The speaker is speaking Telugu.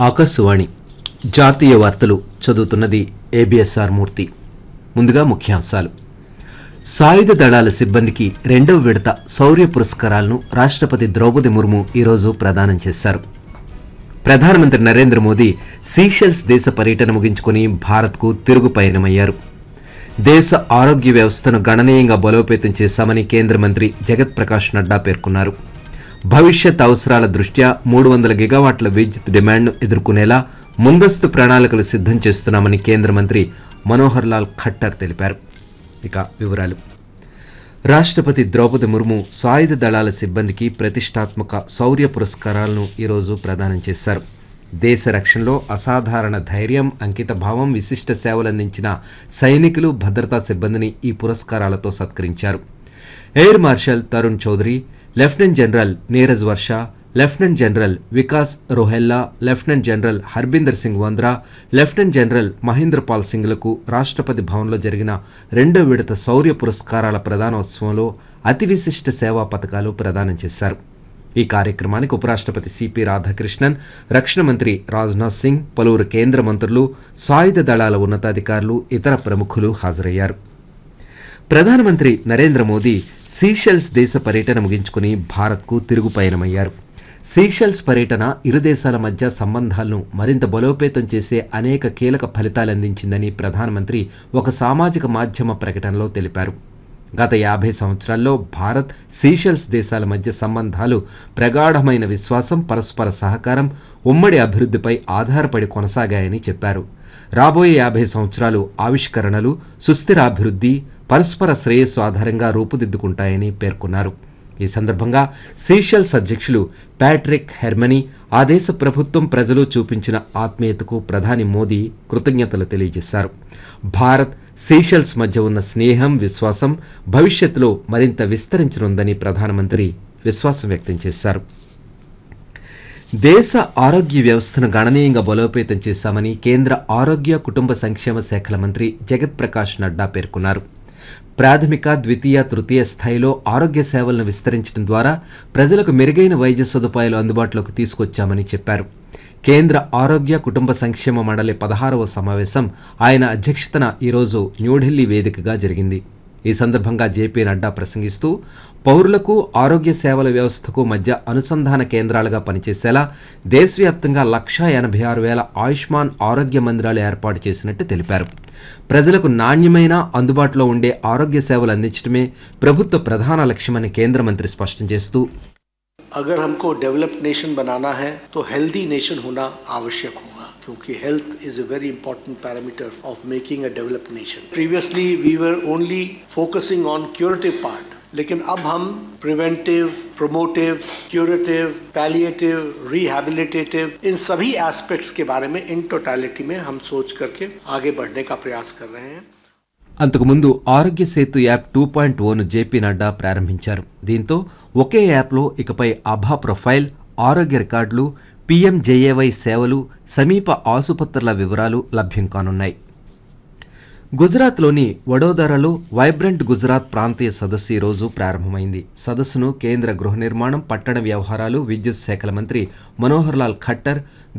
ఆకాశవాణి జాతీయ వార్తలు చదువుతున్నది ఏబిఎస్ఆర్ మూర్తి ముందుగా ముఖ్యాంశాలు సాయుధ దళాల సిబ్బందికి రెండవ విడత శౌర్య పురస్కారాలను రాష్ట్రపతి ద్రౌపది ముర్ము ఈరోజు ప్రదానం చేశారు ప్రధానమంత్రి నరేంద్ర మోదీ సీషెల్స్ దేశ పర్యటన ముగించుకుని భారత్కు తిరుగు పయనమయ్యారు దేశ ఆరోగ్య వ్యవస్థను గణనీయంగా బలోపేతం చేశామని కేంద్ర మంత్రి జగత్ ప్రకాష్ నడ్డా పేర్కొన్నారు భవిష్యత్ అవసరాల దృష్ట్యా మూడు వందల గిగావాట్ల విద్యుత్ డిమాండ్ను ఎదుర్కొనేలా ముందస్తు ప్రణాళికలు సిద్ధం చేస్తున్నామని కేంద్ర మంత్రి మనోహర్ లాల్ ఖట్టర్ తెలిపారు ఇక వివరాలు రాష్ట్రపతి ద్రౌపది ముర్ము సాయుధ దళాల సిబ్బందికి ప్రతిష్టాత్మక శౌర్య పురస్కారాలను ఈరోజు ప్రదానం చేశారు దేశ రక్షణలో అసాధారణ ధైర్యం అంకితభావం విశిష్ట సేవలందించిన సైనికులు భద్రతా సిబ్బందిని ఈ పురస్కారాలతో సత్కరించారు air marshal Tarun Chaudhary lieutenant general Neeraj Varsha lieutenant general Vikas Rohella lieutenant general Harbinder Singh Vandra lieutenant general Mahendra Pal సింగ్లకు రాష్ట్రపతి భవన్లో జరిగిన రెండో విడత శౌర్య పురస్కారాల ప్రదానోత్సవంలో అతి విశిష్ట సేవా పథకాలు ప్రదానం చేశారు ఈ కార్యక్రమానికి ఉపరాష్ట్రపతి సిపి రాధాకృష్ణన్ రక్షణ మంత్రి రాజ్నాథ్ సింగ్ పలువురు కేంద్ర మంత్రులు సాయుధ దళాల ఉన్నతాధికారులు ఇతర ప్రముఖులు హాజరయ్యారు ప్రధానమంత్రి నరేంద్ర మోదీ సీషెల్స్ దేశ పర్యటన ముగించుకుని భారత్కు తిరుగు పయనమయ్యారు సీషెల్స్ పర్యటన ఇరు దేశాల మధ్య సంబంధాలను మరింత బలోపేతం చేసే అనేక కీలక ఫలితాలందించిందని ప్రధానమంత్రి ఒక సామాజిక మాధ్యమ ప్రకటనలో తెలిపారు గత యాభై సంవత్సరాల్లో భారత్ సీషెల్స్ దేశాల మధ్య సంబంధాలు ప్రగాఢమైన విశ్వాసం పరస్పర సహకారం ఉమ్మడి అభివృద్ధిపై ఆధారపడి కొనసాగాయని చెప్పారు రాబోయే యాభై సంవత్సరాలు ఆవిష్కరణలు సుస్థిరాభివృద్ధి పరస్పర శ్రేయస్సు ఆధారంగా రూపుదిద్దుకుంటాయని పేర్కొన్నారు ఈ సందర్భంగా సీషెల్స్ అధ్యక్షులు ప్యాట్రిక్ హెర్మనీ ఆ దేశ ప్రభుత్వం ప్రజలు చూపించిన ఆత్మీయతకు ప్రధాని మోదీ కృతజ్ఞతలు తెలియజేశారు భారత్ సీషెల్స్ మధ్య ఉన్న స్నేహం విశ్వాసం భవిష్యత్తులో మరింత విస్తరించనుందని ప్రధానమంత్రి విశ్వాసం వ్యక్తం చేశారు దేశ ఆరోగ్య వ్యవస్థను గణనీయంగా బలోపేతం చేశామని కేంద్ర ఆరోగ్య కుటుంబ సంక్షేమ శాఖల మంత్రి జగత్ ప్రకాష్ నడ్డా పేర్కొన్నారు ప్రాథమిక ద్వితీయ తృతీయ స్థాయిలో ఆరోగ్య సేవలను విస్తరించడం ద్వారా ప్రజలకు మెరుగైన వైద్య సదుపాయాలు అందుబాటులోకి తీసుకొచ్చామని చెప్పారు కేంద్ర ఆరోగ్య కుటుంబ సంక్షేమ మండలి పదహారవ సమావేశం ఆయన అధ్యక్షతన ఈరోజు న్యూఢిల్లీ వేదికగా జరిగింది ఈ సందర్భంగా జేపీ నడ్డా ప్రసంగిస్తూ పౌరులకు ఆరోగ్య సేవల వ్యవస్థకు మధ్య అనుసంధాన కేంద్రాలుగా పనిచేసేలా దేశవ్యాప్తంగా లక్షా ఎనభై ఆరు వేల ఆయుష్మాన్ ఆరోగ్య మందిరాలు ఏర్పాటు చేసినట్టు తెలిపారు ప్రజలకు నాణ్యమైన అందుబాటులో ఉండే ఆరోగ్య సేవలు అందించడమే ప్రభుత్వ ప్రధాన లక్ష్యమని కేంద్ర మంత్రి స్పష్టం చేస్తూ अगर हमको डेवलप्ड नेशन बनाना है तो हेल्दी नेशन होना आवश्यक होगा क्योंकि health is a very important parameter of making a developed nation previously we were only focusing on curative part लेकिन अब हम preventive promotive curative palliative rehabilitative इन सभी एस्पेक्ट्स के बारे में इन टोटालिटी में हम सोच करके आगे बढ़ने का प्रयास कर रहे हैं అంతకుముందు Aarogya Setu app two point ఓను జేపీ నడ్డా ప్రారంభించారు దీంతో ఒకే యాప్లో ఇకపై అభా ప్రొఫైల్ ఆరోగ్య రికార్డులు పీఎంజేఏవై సేవలు సమీప ఆసుపత్రుల వివరాలు లభ్యం కానున్నాయి గుజరాత్లోని వడోదరలో వైబ్రెంట్ గుజరాత్ ప్రాంతీయ సదస్సు ఈరోజు ప్రారంభమైంది సదస్సును కేంద్ర గృహ నిర్మాణం పట్టణ వ్యవహారాలు విద్యుత్ శాఖల మంత్రి మనోహర్ లాల్ ఖట్టర్